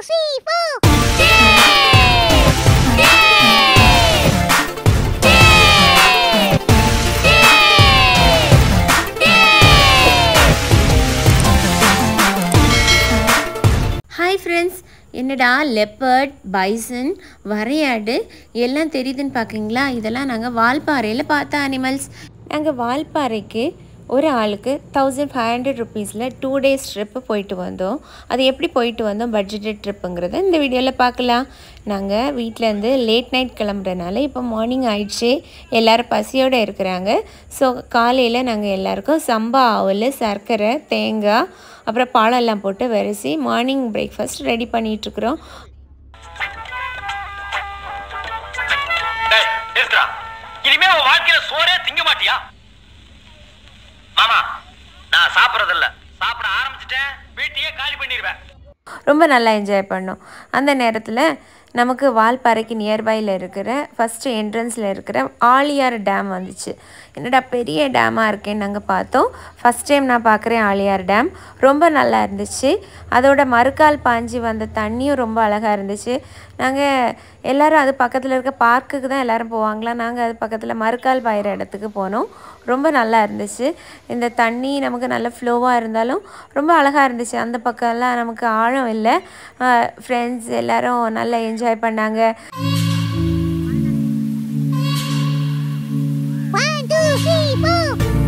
three, four. Hi friends என்னடா leopard bison வரையாடு எல்லாம் தெரியுதுன்னு பார்க்குறீங்களா இதெல்லாம் நாங்கள் வால்பாறையில் பார்த்த அனிமல்ஸ் நாங்கள் வால்பாறைக்கு ஒரு ஆளுக்கு தௌசண்ட் ஃபைவ் ஹண்ட்ரட் ருபீஸில் டூ டேஸ் ட்ரிப்பு போயிட்டு வந்தோம் அது எப்படி போயிட்டு வந்தோம் பட்ஜெட்டட் ட்ரிப்புங்கிறத இந்த வீடியோவில் பார்க்கலாம் நாங்கள் வீட்டிலேருந்து லேட் நைட் கிளம்புறனால இப்போ மார்னிங் ஆயிடுச்சு எல்லோரும் பசியோடு இருக்கிறாங்க ஸோ காலையில் நாங்கள் எல்லாருக்கும் சம்பா ஆவல் சர்க்கரை தேங்காய் அப்புறம் பழம் எல்லாம் போட்டு வரிசி மார்னிங் பிரேக்ஃபாஸ்ட் ரெடி பண்ணிகிட்ருக்குறோம் டேய், நிறுத்துடா. இனிமே உன் வாழ்க்கையில சோறே திங்க மாட்டியா மாமா நான் சாப்பிடறதில்ல சாப்பிட ஆரம்பிச்சிட்டேன் வீட்டையே காலி பண்ணிடுவேன் ரொம்ப நல்லா என்ஜாய் பண்ணோம் அந்த நேரத்தில் நமக்கு வால்பாறைக்கு நியர்பையில் இருக்கிற ஃபஸ்ட்டு என்ட்ரன்ஸில் இருக்கிற ஆழியார் டேம் வந்துச்சு என்னடா பெரிய டேமாக இருக்கேன்னு நாங்கள் பார்த்தோம் ஃபஸ்ட் டைம் நான் பார்க்குறேன் ஆழியார் டேம் ரொம்ப நல்லா இருந்துச்சு அதோட மறுக்கால் பாஞ்சி வந்த தண்ணியும் ரொம்ப அழகாக இருந்துச்சு நாங்கள் எல்லோரும் அது பக்கத்தில் இருக்க பார்க்குக்கு தான் எல்லோரும் போவாங்களா நாங்கள் அது பக்கத்தில் மறுக்கால் பாயிற இடத்துக்கு போனோம் ரொம்ப நல்லா இருந்துச்சு இந்த தண்ணி நமக்கு நல்ல ஃப்ளோவாக இருந்தாலும் ரொம்ப அழகாக இருந்துச்சு அந்த பக்கம்லாம் நமக்கு ஆழம் இல்லை ஃப்ரெண்ட்ஸ் எல்லாரும் நல்லா என்ஜாய் பண்ணாங்க One, two, three, four.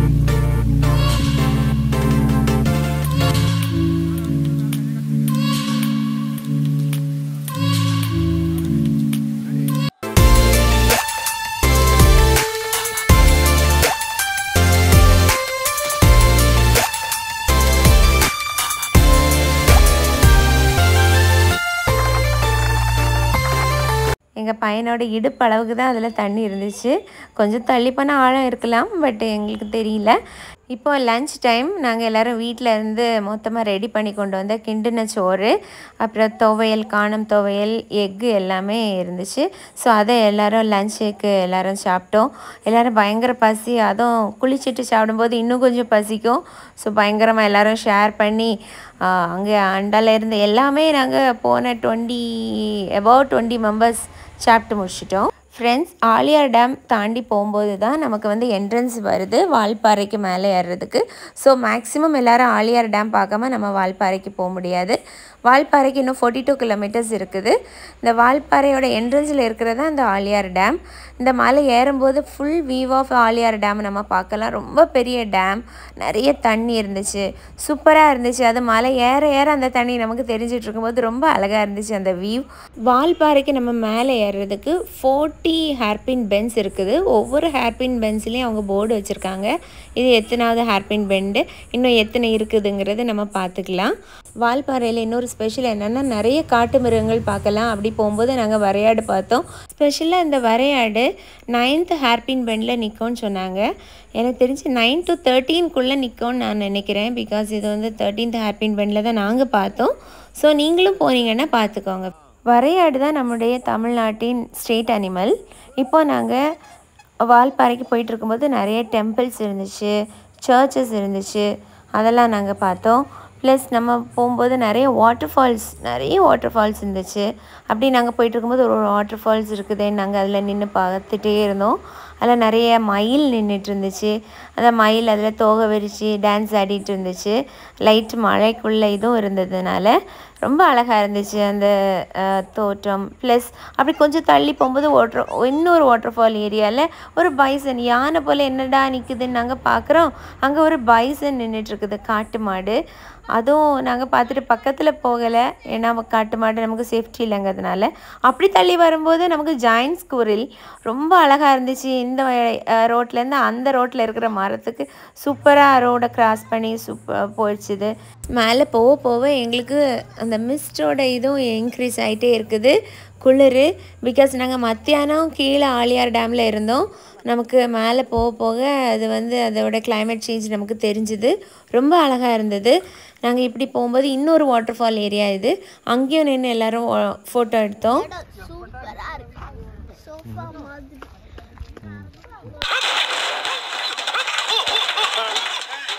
எங்கள் பையனோட இடுப்பு அளவுக்கு தான் அதில் தண்ணி இருந்துச்சு கொஞ்சம் தள்ளி போனால் ஆழம் இருக்கலாம் பட் எங்களுக்கு தெரியல இப்போ லஞ்ச் டைம் நாங்கள் எல்லோரும் வீட்டில் இருந்து மொத்தமாக ரெடி பண்ணி கொண்டு வந்த கிண்டின சோறு அப்புறம் துவையல் காணும் துவையல் எக்கு எல்லாமே இருந்துச்சு ஸோ அதை எல்லோரும் லஞ்சுக்கு எல்லோரும் சாப்பிட்டோம் எல்லோரும் பயங்கர பசி அதுவும் குளிச்சுட்டு சாப்பிடும்போது இன்னும் கொஞ்சம் பசிக்கும் ஸோ பயங்கரமாக எல்லோரும் ஷேர் பண்ணி அங்கே அண்டால இருந்து எல்லாமே நாங்கள் போன டுவெண்ட்டி அபவுட் டுவெண்ட்டி மெம்பர்ஸ் சாப்பிட்டு முடிச்சிட்டோம் ஃப்ரெண்ட்ஸ் ஆலியார் டேம் தாண்டி போகும்போது தான் நமக்கு வந்து என்ட்ரன்ஸ் வருது வால்பாறைக்கு மேலே ஏறுறதுக்கு ஸோ மேக்ஸிமம் எல்லாரும் ஆலியார் டேம் பார்க்காம நம்ம வால்பாறைக்கு போக முடியாது வால்பாறைக்கு இன்னும் ஃபார்ட்டி டூ கிலோமீட்டர்ஸ் இருக்குது இந்த வால்பாறையோட என்ட்ரன்ஸில் இருக்கிறது தான் இந்த ஆலியார் டேம் இந்த மலை ஏறும்போது full view of Aliyar dam நம்ம பார்க்கலாம் ரொம்ப பெரிய டேம் நிறைய தண்ணி இருந்துச்சு சூப்பராக இருந்துச்சு அது மலை ஏற ஏற அந்த தண்ணி நமக்கு தெரிஞ்சிட்டு இருக்கும்போது ரொம்ப அழகாக இருந்துச்சு அந்த வியூ வால்பாறைக்கு நம்ம மேலே ஏறுறதுக்கு ஃபோர்ட்டி ஹேர்பின் பென்ஸ் இருக்குது ஒவ்வொரு ஹேர்பின் பென்ஸ்லேயும் அவங்க போர்டு வச்சுருக்காங்க இது எத்தனாவது ஹேர்பின் பெண்டு இன்னும் எத்தனை இருக்குதுங்கிறது நம்ம பார்த்துக்கலாம் வால்பாறையில் இன்னொரு ஸ்பெஷல் என்னென்னா நிறைய காட்டு மிருகங்கள் பார்க்கலாம் அப்படி போகும்போது நாங்கள் வரையாடு பார்த்தோம் ஸ்பெஷலாக இந்த வரையாடு நைன்த் ஹேர்பின் பெண்டில் நிற்கும்னு சொன்னாங்க எனக்கு தெரிஞ்சு நைன் டு தேர்ட்டீன்குள்ளே நிற்கும்னு நான் நினைக்கிறேன் பிகாஸ் இது வந்து தேர்ட்டீன்த் ஹேர்பின் பெண்டில் தான் நாங்கள் பார்த்தோம் ஸோ நீங்களும் போனீங்கன்னா பார்த்துக்கோங்க வரையாடு தான் நம்முடைய தமிழ்நாட்டின் ஸ்டேட் அனிமல் இப்போ நாங்கள் வால்பாறைக்கு போயிட்டு இருக்கும்போது நிறைய டெம்பிள்ஸ் இருந்துச்சு சர்ச்சஸ் இருந்துச்சு அதெல்லாம் நாங்கள் பார்த்தோம் ப்ளஸ் நம்ம போகும்போது நிறைய வாட்டர் ஃபால்ஸ் நிறைய வாட்டர் ஃபால்ஸ் இருந்துச்சு அப்படி நாங்கள் போயிட்டு இருக்கும்போது ஒரு வாட்டர் ஃபால்ஸ் இருக்குதுன்னு நாங்கள் அதில் நின்று பார்த்துட்டே இருந்தோம் அதில் நிறைய மயில் நின்றுட்டு இருந்துச்சு அந்த மயில் அதில் தோகை விரித்து டான்ஸ் ஆடிட்டு இருந்துச்சு லைட் மழைக்குள்ளே இதுவும் இருந்ததுனால ரொம்ப அழகாக இருந்துச்சு அந்த அஹ், தோற்றம் ப்ளஸ் அப்படி கொஞ்சம் தள்ளி போகும்போது வாட்டர் இன்னொரு வாட்டர் ஃபால் ஏரியாவில் ஒரு பைசன் யானை போல் என்னடா நிற்குதுன்னு நாங்கள் பார்க்குறோம் அங்கே ஒரு பைசன் நின்றுட்டு இருக்குது காட்டு மாடு அதுவும் நாங்கள் பார்த்துட்டு பக்கத்தில் போகலை ஏன்னா நம்ம காட்டு மாடு நமக்கு சேஃப்டி இல்லைங்கிறதுனால அப்படி தள்ளி வரும்போது நமக்கு ஜாயின்ட் ஸ்கூரில் ரொம்ப அழகாக இருந்துச்சு இந்த ரோட்லேருந்து அந்த ரோட்டில் இருக்கிற மரத்துக்கு சூப்பராக ரோடை கிராஸ் பண்ணி சூப்பர் போயிடுச்சுது மேலே போக போக எங்களுக்கு அந்த மிஸ்டோட இதுவும் இன்க்ரீஸ் ஆகிட்டே இருக்குது குளிர் பிகாஸ் நாங்கள் மத்தியானம் கீழே ஆலியார் டேமில் இருந்தோம் நமக்கு மேலே போக போக அது வந்து அதோட climate சேஞ்ச் நமக்கு தெரிஞ்சுது ரொம்ப அழகாக இருந்தது நாங்கள் இப்படி போகும்போது இன்னொரு வாட்டர் ஃபால் ஏரியா இது அங்கேயும் நின்று எல்லாரும் ஃபோட்டோ எடுத்தோம் சூப்பரா இருக்கு சோஃபா மாதிரி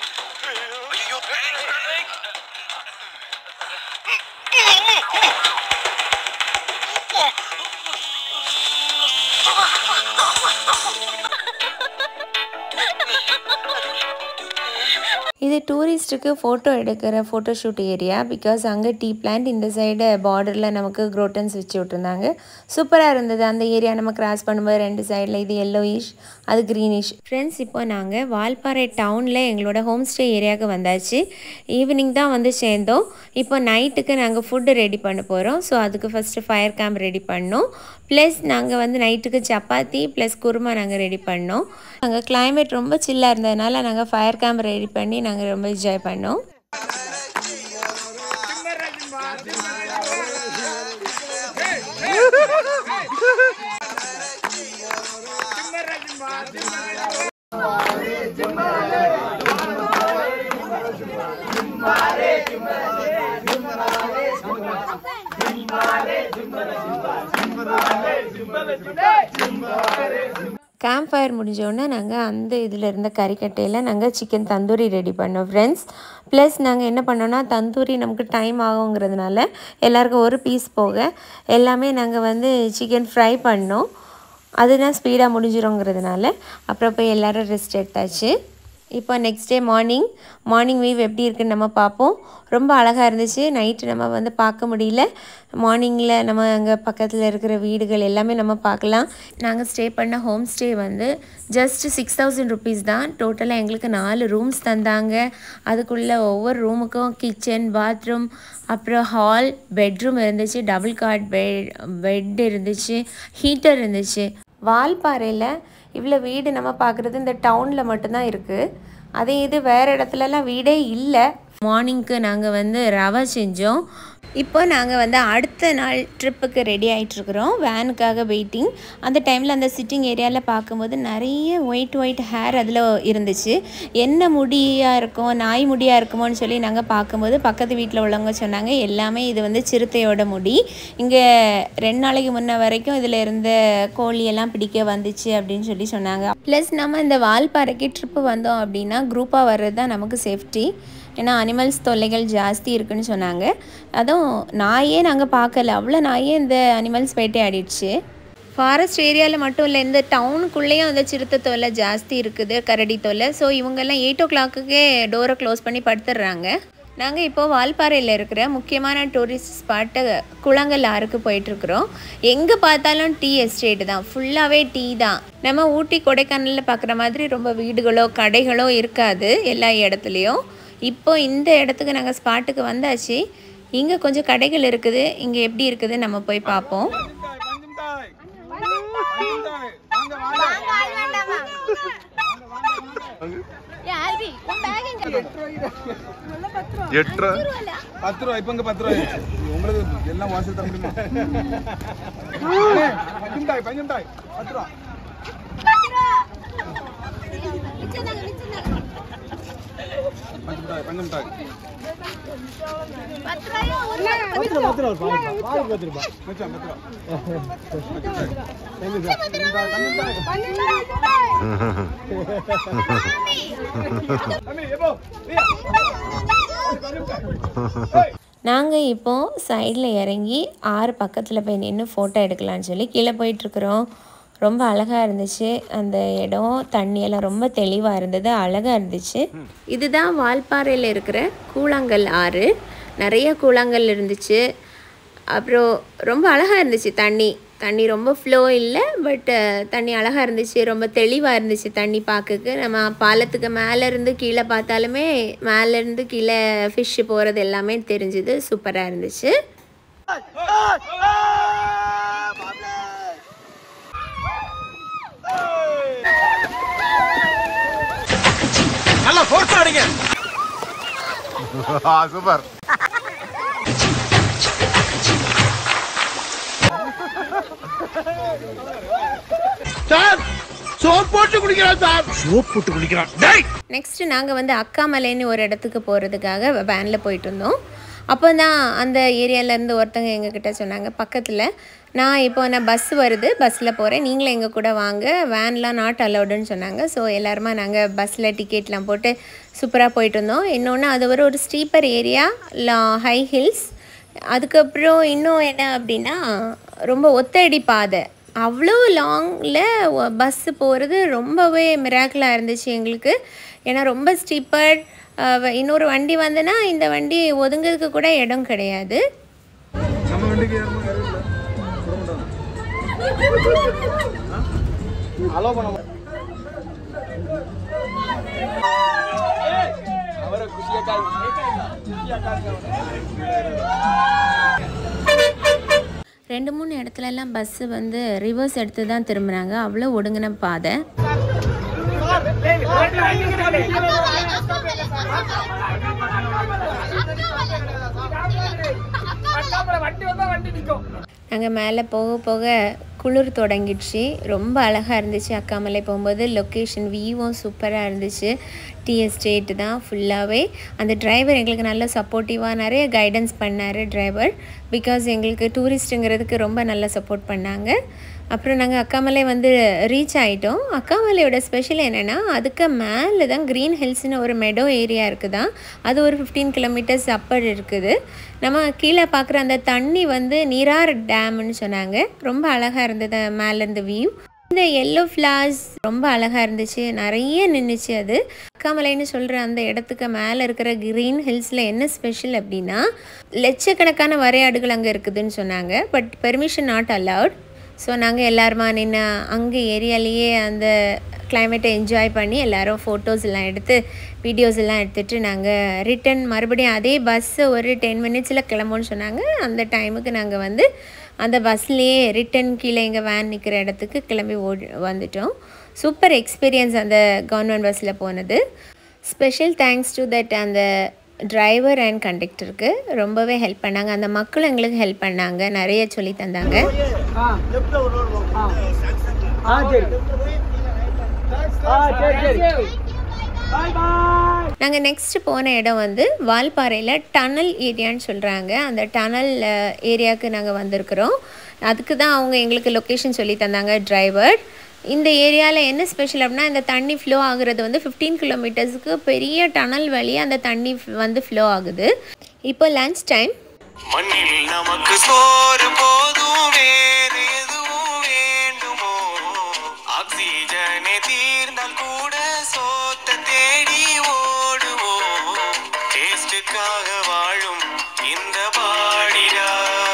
ஐயோ இது டூரிஸ்ட்டுக்கு ஃபோட்டோ எடுக்கிற ஃபோட்டோ ஷூட் ஏரியா பிகாஸ் அங்கே டீ பிளான்ட் இந்த சைடு பார்டரில் நமக்கு குரோட்டன்ஸ் வச்சு விட்ருந்தாங்க சூப்பராக இருந்தது அந்த ஏரியா நம்ம கிராஸ் பண்ணும்போது ரெண்டு சைடில் இது எல்லோயிஷ் அது க்ரீனிஷ் ஃப்ரெண்ட்ஸ் இப்போ நாங்கள் வால்பாறை டவுனில் எங்களோட ஹோம் ஸ்டே ஏரியாவுக்கு வந்தாச்சு ஈவினிங் தான் வந்து சேர்ந்தோம் இப்போ நைட்டுக்கு நாங்கள் ஃபுட்டு ரெடி பண்ண போகிறோம் ஸோ அதுக்கு ஃபஸ்ட்டு ஃபயர் கேம்ப் ரெடி பண்ணோம் ப்ளஸ் நாங்கள் வந்து நைட்டுக்கு சப்பாத்தி ப்ளஸ் குருமா நாங்கள் ரெடி பண்ணோம் நாங்கள் climate ரொம்ப சில்லாக இருந்ததுனால நாங்கள் ஃபயர் கேம்ப் ரெடி பண்ணி நாங்கள் ரொம்ப என்ஜாய் பண்ணோம் கேம்ப் ஃபயர் முடிஞ்சோடனே நாங்கள் அந்த இதில் இருந்த கறிக்கட்டையில் நாங்கள் சிக்கன் தந்தூரி ரெடி பண்ணோம் ஃப்ரெண்ட்ஸ் ப்ளஸ் நாங்கள் என்ன பண்ணோன்னா தந்தூரி நமக்கு டைம் ஆகுங்கிறதுனால எல்லாருக்கும் ஒரு பீஸ் போக எல்லாமே நாங்கள் வந்து சிக்கன் ஃப்ரை பண்ணோம் அதுதான் ஸ்பீடாக முடிஞ்சிருங்கிறதுனால அப்புறம் போய் எல்லோரும் ரெஸ்ட் எடுத்தாச்சு இப்போ next day morning morning view எப்படி இருக்குன்னு நம்ம பார்ப்போம் ரொம்ப அழகாக இருந்துச்சு நைட்டு நம்ம வந்து பார்க்க முடியல மார்னிங்கில் நம்ம அங்கே பக்கத்தில் இருக்கிற வீடுகள் எல்லாமே நம்ம பார்க்கலாம் நாங்கள் ஸ்டே பண்ண ஹோம் ஸ்டே வந்து ஜஸ்ட் சிக்ஸ் தௌசண்ட் ருபீஸ் தான் டோட்டலாக எங்களுக்கு நாலு ரூம்ஸ் தந்தாங்க அதுக்குள்ளே ஒவ்வொரு ரூமுக்கும் கிச்சன் பாத்ரூம் அப்புறம் ஹால் பெட்ரூம் இருந்துச்சு டபுள் காட் பெட் பெட் இருந்துச்சு ஹீட்டர் இருந்துச்சு வால்பாறையில் இவ்வளோ வீடு நம்ம பார்க்குறது இந்த டவுனில் மட்டும்தான் இருக்குது அதே இது வேறு இடத்துலலாம் வீடே இல்லை மார்னிங்க்கு நாங்கள் வந்து ரவை செஞ்சோம் இப்போ நாங்கள் வந்து அடுத்த நாள் ட்ரிப்புக்கு ரெடி ஆகிட்ருக்குறோம் வேனுக்காக வெயிட்டிங் அந்த டைமில் அந்த சிட்டிங் ஏரியாவில் பார்க்கும்போது நிறைய ஒயிட் ஒயிட் ஹேர் அதில் இருந்துச்சு என்ன முடியாக இருக்கும் நாய் முடியாக இருக்குமோன்னு சொல்லி நாங்கள் பார்க்கும்போது பக்கத்து வீட்டில் உள்ளவங்க சொன்னாங்க எல்லாமே இது வந்து சிறுத்தையோட முடி இங்கே ரெண்டு நாளைக்கு முன்ன வரைக்கும் இதில் இருந்த கோழியெல்லாம் பிடிக்க வந்துச்சு அப்படின்னு சொல்லி சொன்னாங்க ப்ளஸ் நம்ம இந்த வால்பாறைக்கு ட்ரிப்பு வந்தோம் அப்படின்னா குரூப்பாக வர்றது தான் நமக்கு சேஃப்டி ஏன்னா அனிமல்ஸ் தொல்லைகள் ஜாஸ்தி இருக்குன்னு சொன்னாங்க அதுவும் நாயே நாங்கள் பார்க்கல அவ்வளோ நாயே இந்த அனிமல்ஸ் வேட்டையாடிடுச்சு ஃபாரஸ்ட் ஏரியாவில் மட்டும் இல்லை இந்த டவுனுக்குள்ளேயும் அந்த சிறுத்தை தொல்லை ஜாஸ்தி இருக்குது கரடி தொல்லை ஸோ இவங்கெல்லாம் எயிட் ஓ கிளாக்குக்கே டோரை க்ளோஸ் பண்ணி படுத்துடுறாங்க நாங்கள் இப்போது வால்பாறையில் இருக்கிற முக்கியமான டூரிஸ்ட் ஸ்பாட்டு குளங்கள் ஆறுக்கு போயிட்டுருக்குறோம் எங்கே பார்த்தாலும் டீ எஸ்டேட் தான் ஃபுல்லாகவே டீ தான் நம்ம ஊட்டி கொடைக்கானலில் பார்க்குற மாதிரி ரொம்ப வீடுகளோ கடைகளோ இருக்காது எல்லா இடத்துலையும் இப்போ இந்த இடத்துக்கு நாங்கள் ஸ்பாட்டுக்கு வந்தாச்சு இங்கே கொஞ்சம் கடைகள் இருக்குது இங்கே எப்படி இருக்குது நம்ம போய் பார்ப்போம் எட்டு பத்து ரூபா இப்ப இங்க பத்து ரூபாய் உங்களுக்கு எல்லாம் வாசல் தர முடியுமா பஞ்சமிட்டாய் பஞ்சமிட்டாய் பத்து ரூபா பஞ்சமிட்டாய் பஞ்சமிட்டாய் மச்சான் பத்து ரூபா தம்பி எப்போ நாங்கள் இப்போது சைடில் இறங்கி ஆறு பக்கத்தில் போய் நின்று ஃபோட்டோ எடுக்கலாம்னு சொல்லி கீழே போயிட்டுருக்குறோம் ரொம்ப அழகாக இருந்துச்சு அந்த இடம் தண்ணியெல்லாம் ரொம்ப தெளிவாக இருந்தது அழகாக இருந்துச்சு இதுதான் வால்பாறையில் இருக்கிற கூழாங்கல் ஆறு நிறைய கூழாங்கல் இருந்துச்சு அப்புறம் ரொம்ப அழகாக இருந்துச்சு தண்ணி தண்ணி ரொம்ப ஃப்ளோ இல்லை பட் தண்ணி அழகாக இருந்துச்சு ரொம்ப தெளிவாக இருந்துச்சு தண்ணி பார்க்கக்கு நம்ம பாலத்துக்கு மேலேருந்து கீழே பார்த்தாலுமே மேலேருந்து கீழே ஃபிஷ்ஷு போகிறது எல்லாமே தெரிஞ்சுது சூப்பராக இருந்துச்சு நல்லா ஃபோர்ஸ் அடிங்க சூப்பர் சார் சோப் போட்டு குடிக்கிறான் சார் சோப் போட்டு குடிக்கிறான் டேய் நெக்ஸ்ட்டு நாங்கள் வந்து அக்காமலைன்னு ஒரு இடத்துக்கு போகிறதுக்காக வேனில் போயிட்டு இருந்தோம் அப்போ தான் அந்த ஏரியாவிலேருந்து ஒருத்தங்க எங்ககிட்ட சொன்னாங்க பக்கத்தில் நான் இப்போ நான் பஸ் வருது பஸ்ஸில் போகிறேன் நீங்களும் எங்கள் கூட வாங்க வேன்லாம் நாட் அலௌடுன்னு சொன்னாங்க ஸோ எல்லாருமா நாங்கள் பஸ்ஸில் டிக்கெட்லாம் போட்டு சூப்பராக போயிட்டு இருந்தோம் இன்னொன்று அது ஒரு ஒரு ஸ்டீப்பர் ஏரியா ஹை ஹில்ஸ் அதுக்கப்புறம் இன்னும் என்ன அப்படின்னா ரொம்ப ஒத்தடி பாதை அவ்வளோ லாங்கில் பஸ்ஸு போகிறது ரொம்பவே மிராக்கிளாக இருந்துச்சு எங்களுக்கு ஏன்னா ரொம்ப ஸ்டீப்பர் இன்னொரு வண்டி வந்துன்னா இந்த வண்டி ஒதுங்கிறதுக்கு கூட இடம் கிடையாது நம்ம வண்டிக்கு ஏறுமா ஏறல அலோ பண்ண அவரை குஷியா காய் குஷியா காய் ரெண்டு மூணு இடத்துலலாம் பஸ்ஸு வந்து ரிவர்ஸ் எடுத்து தான் திரும்புகிறாங்க அவ்வளோ ஒடுங்கின பாதை நாங்கள் மேலே போக போக குளிர் தொடங்கிடுச்சு ரொம்ப அழகாக இருந்துச்சு அக்காமலை போகும்போது லொக்கேஷன் வியூவும் சூப்பராக இருந்துச்சு டீ எஸ்டேட் தான் ஃபுல்லாகவே அந்த டிரைவர் எங்களுக்கு நல்ல சப்போர்ட்டிவாக நிறைய கைடன்ஸ் பண்ணார் டிரைவர் பிகாஸ் எங்களுக்கு டூரிஸ்ட்டுங்கிறதுக்கு ரொம்ப நல்லா சப்போர்ட் பண்ணாங்க அப்புறம் நாங்கள் அக்காமலை வந்து ரீச் ஆகிட்டோம் அக்காமலையோட ஸ்பெஷல் என்னென்னா அதுக்கு மேலே தான் க்ரீன் ஹில்ஸ்னு ஒரு மெடோ ஏரியா இருக்குதான் அது ஒரு ஃபிஃப்டீன் கிலோமீட்டர்ஸ் அப்பர் இருக்குது நம்ம கீழே பார்க்குற அந்த தண்ணி வந்து நீரார் டேம்னு சொன்னாங்க ரொம்ப அழகாக இருந்தது மேலேருந்து வியூ இந்த எல்லோ ஃப்ளார்ஸ் ரொம்ப அழகாக இருந்துச்சு நிறைய நின்றுச்சு அது அக்காமலைன்னு சொல்கிற அந்த இடத்துக்கு மேலே இருக்கிற க்ரீன் ஹில்ஸில் என்ன ஸ்பெஷல் அப்படின்னா லட்சக்கணக்கான வரையாடுகள் அங்கே இருக்குதுன்னு சொன்னாங்க but permission not allowed so நாங்கள் எல்லாருமா நின்று அங்கே ஏரியாலேயே அந்த கிளைமேட்டை என்ஜாய் பண்ணி எல்லாரும் ஃபோட்டோஸ் எல்லாம் எடுத்து வீடியோஸ் எல்லாம் எடுத்துகிட்டு நாங்கள் ரிட்டன் மறுபடியும் அதே பஸ்ஸு ஒரு டென் மினிட்ஸில் கிளம்புன்னு சொன்னாங்க அந்த டைமுக்கு நாங்கள் வந்து அந்த பஸ்லேயே ரிட்டன் கீழே எங்கள் வேன் நிற்கிற இடத்துக்கு கிளம்பி ஓடி வந்துட்டோம் சூப்பர் எக்ஸ்பீரியன்ஸ் அந்த கவர்மெண்ட் பஸ்ஸில் போனது ஸ்பெஷல் தேங்க்ஸ் டு தட் அந்த டிரைவர் அண்ட் கண்டக்டருக்கு ரொம்பவே ஹெல்ப் பண்ணாங்க அந்த மக்களும் எங்களுக்கு ஹெல்ப் பண்ணாங்க நிறைய சொல்லி தந்தாங்க நாங்கள் நெக்ஸ்ட் போன இடம் வந்து வால்பாறையில் டனல் ஏரியான்னு சொல்கிறாங்க அந்த டனல் ஏரியாவுக்கு நாங்கள் வந்திருக்கிறோம் அதுக்கு தான் அவங்க எங்களுக்கு லொக்கேஷன் சொல்லி தந்தாங்க டிரைவர் இந்த ஏரியாவில் என்ன ஸ்பெஷல் அப்படின்னா இந்த தண்ணி ஃப்ளோ ஆகுறது வந்து ஃபிஃப்டீன் கிலோமீட்டர்ஸுக்கு பெரிய டனல் வழியாக அந்த தண்ணி வந்து ஃப்ளோ ஆகுது இப்போ லன்ச் டைம் மண்ணில் நமக்கு சோறு போதும் வேறு எதுவும் வேண்டுமோ ஆக்சிஜனே தீர்ந்தால் கூட சோத்த தேடி ஓடுவோம் டேஸ்டுக்காக வாழும் இந்த பாடிடா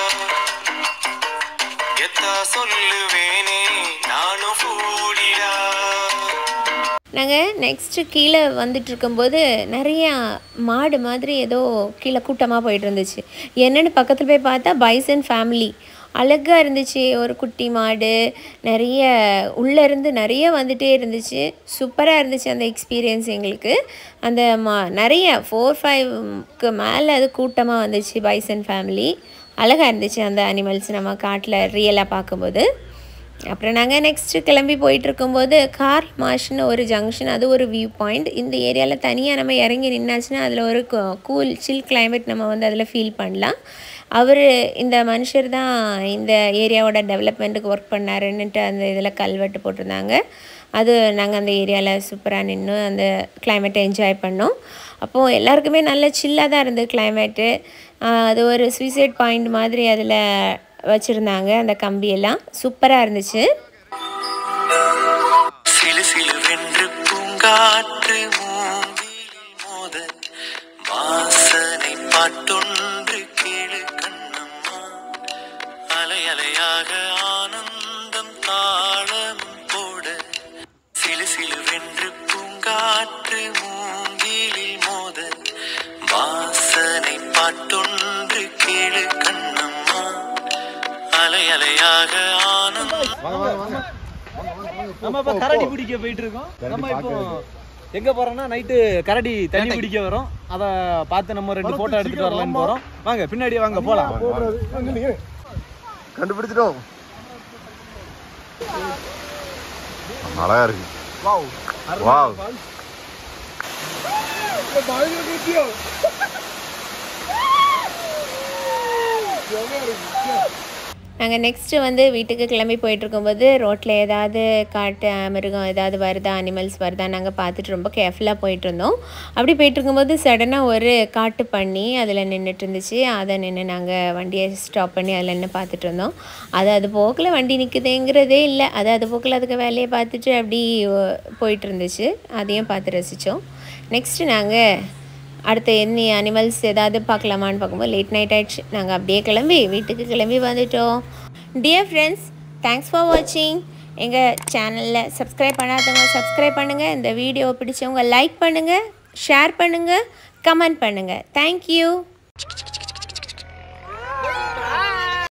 எத்தா சொல்லுவேனே நானும் கூடிடா நாங்கள் நெக்ஸ்ட்டு கீழே வந்துட்டு இருக்கும்போது நிறையா மாடு மாதிரி ஏதோ கீழே கூட்டமாக போயிட்டு இருந்துச்சு என்னென்னு பக்கத்தில் போய் பார்த்தா பைசன் ஃபேமிலி அழகாக இருந்துச்சு ஒரு குட்டி மாடு நிறைய உள்ளேருந்து நிறைய வந்துட்டே இருந்துச்சு சூப்பராக இருந்துச்சு அந்த எக்ஸ்பீரியன்ஸ் எங்களுக்கு அந்த மா நிறைய ஃபோர் ஃபைவ்க்கு மேலே அது கூட்டமாக வந்துச்சு பைசன் ஃபேமிலி அழகாக இருந்துச்சு அந்த அனிமல்ஸ் நம்ம காட்டில் ரியலாக பார்க்கும்போது அப்புறம் நாங்கள் நெக்ஸ்ட்டு கிளம்பி போயிட்டு இருக்கும்போது கார் மாஷ்னு ஒரு ஜங்ஷன் அது ஒரு வியூ பாயிண்ட் இந்த ஏரியாவில் தனியாக நம்ம இறங்கி நின்னாச்சுன்னா அதில் ஒரு கூல் சில் climate நம்ம வந்து அதில் ஃபீல் பண்ணலாம் அவர் இந்த மனுஷர் தான் இந்த ஏரியாவோட டெவலப்மெண்ட்டுக்கு ஒர்க் பண்ணாருன்னுட்டு அந்த இதில் கல்வெட்டு போட்டிருந்தாங்க அது நாங்கள் அந்த ஏரியாவில் சூப்பராக நின்று அந்த கிளைமேட்டை என்ஜாய் பண்ணோம் அப்போது எல்லாருக்குமே நல்ல சில்லாக தான் இருந்தது கிளைமேட்டு அது ஒரு சூசைட் பாயிண்ட் மாதிரி அதில் வச்சுருந்தாங்க அந்த கம்பியெல்லாம் சூப்பராக இருந்துச்சு சிலு சிலுவென்று பூங்காற்று மூங்கிலில் மோத வாசனை பாட்டொன்று கேளு கண்ணம்மா அலை அலையாக ஆனந்தம் தாளமும் போட சிலு சிலுவென்று பூங்காற்று மூங்கிலில் மோத வாசனை பாட்டொன்று கேளு கண்ணம்மா அலை அலையாக ஆனந்தம் நம்ம இப்ப கரடி பிடிக்க போயிட்டு இருக்கோம் நம்ம இப்போ எங்க போறோம்னா நைட்டு கரடி தண்ணி பிடிக்க வரோம் அத பார்த்து நம்ம ரெண்டு போட்டோ எடுத்துட்டு வரலாம்னு போறோம் வாங்க பின்னாடியே வாங்க போலாம் கண்டுபிடிச்சிட்டோம் அழகா இருக்கு வாவ் நாங்கள் நெக்ஸ்ட்டு வந்து வீட்டுக்கு கிளம்பி போயிட்டு இருக்கும்போது ரோட்டில் ஏதாவது காட்டு மிருகம் ஏதாவது வருதா அனிமல்ஸ் வருதா நாங்கள் பார்த்துட்டு ரொம்ப கேர்ஃபுல்லாக போயிட்டு இருந்தோம் அப்படி போயிட்டு இருக்கும்போது சடனாக ஒரு காட்டு பண்ணி அதில் நின்றுட்டு இருந்துச்சு அதை நின்று நாங்கள் வண்டியை ஸ்டாப் பண்ணி அதில் நின்று பார்த்துட்டு இருந்தோம் அது அது போக்கில் வண்டி நிற்குதுங்கிறதே இல்லை அது அது போக்கில் அதுக்கு வேலையை பார்த்துட்டு அப்படி அஹ், போயிட்டு இருந்துச்சு அதையும் பார்த்து ரசித்தோம் நெக்ஸ்ட்டு நாங்கள் அடுத்து என்ன அனிமல்ஸ் ஏதாவது பார்க்கலாமான்னு பார்க்கும்போது லேட் நைட் ஆயிடுச்சு நாங்கள் அப்படியே கிளம்பி வீட்டுக்கு கிளம்பி வந்துட்டோம் டியர் ஃப்ரெண்ட்ஸ் தேங்க்ஸ் ஃபார் வாட்சிங் எங்கள் சேனலில் சப்ஸ்கிரைப் பண்ணாதவங்க சப்ஸ்கிரைப் பண்ணுங்கள் இந்த வீடியோ பிடிச்சவங்க லைக் பண்ணுங்கள் ஷேர் பண்ணுங்கள் கமெண்ட் பண்ணுங்கள் தேங்க்யூ